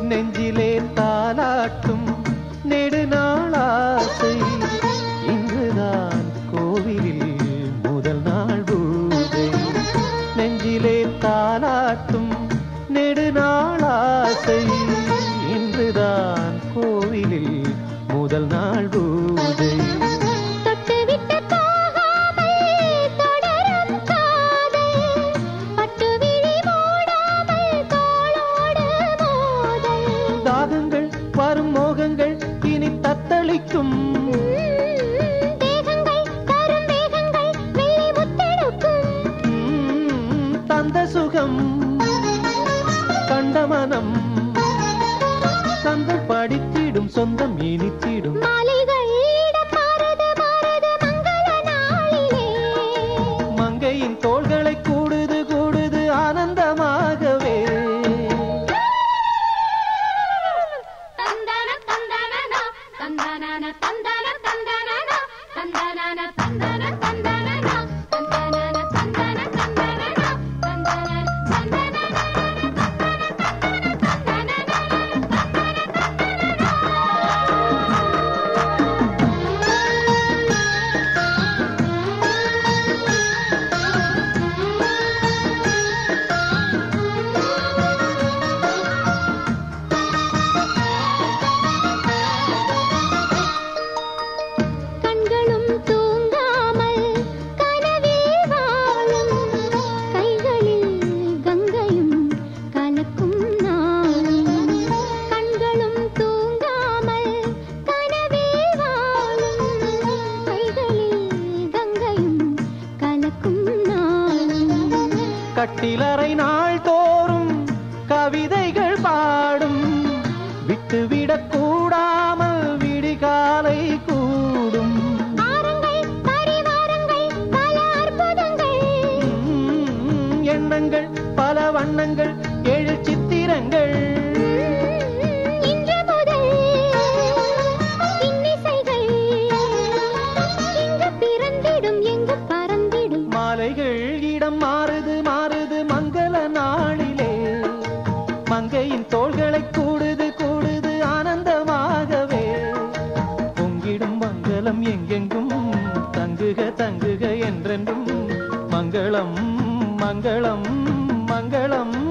நெஞ்சிலே தாலாட்டும் நெடுநாளாசை இன்றுதான் கோவிலில் முதல் நாள் பூஜை நெஞ்சிலே தாலாட்டும் நெடுநாளாசை இன்றுதான் கோவிலில் முதல் நாள் பூஜை தொட்டுவிட்டு போகாமல் தொடரும் காதல் பட்டுவிழி மூடாமல் தோளோடு மோதல் தாகங்கள் வரும் மோகங்கள் இனி தத்தளிக்கும் தேகங்கள் தரும் வேகங்கள் வெள்ளி முத்தெடுக்கும் உம், தந்த சுகம் கண்ட மனம் சந்தம் படித்திடும் சொந்தம் இனித்திடும் மாலைகள் இடம் மாறுது மாறுது மங்கள நாளிலே மங்கையின் தோள்களை கூடுது கூடுது ஆனந்தமாகவே தந்தன தந்தனனா தந்தனன தந்தன தந்தனனா தந்தனன தந்தன தந்தனனா தந்தனன தந்தன தந்தனனா தந்தனன கண்களும் தூங்காமல் கனவில் வாழும் கைகளில் கங்கையும் கலக்கும் நாளும் கண்களும் தூங்காமல் கனவில் வாழும் கைகளில் கங்கையும் கலக்கும் நாளும் கட்டிலறை நாள் தோறும் கவிதைகள் பாடும் விட்டுவிடக் கூடாமல் விடிகாலை கூடும் ஆரங்கள் பரிவாரங்கள் பல அற்புதங்கள் உம், எண்ணங்கள் பல வண்ணங்கள் ஏழு சித்திரங்கள் இன்று முதல் இன்னிசைகள் இங்கு பிறந்திடும் எங்கு பறந்திடும் மாலைகள் இடம் மாறுது மாறுது மங்கள நாளிலே மங்கையின் தோள்களை கூடுது கூடுது ஆனந்தமாகவே பொங்கிடும் மங்களம் எங்கெங்கும் தங்குக தங்குக என்றென்றும் மங்களம் மங்களம் மங்களம்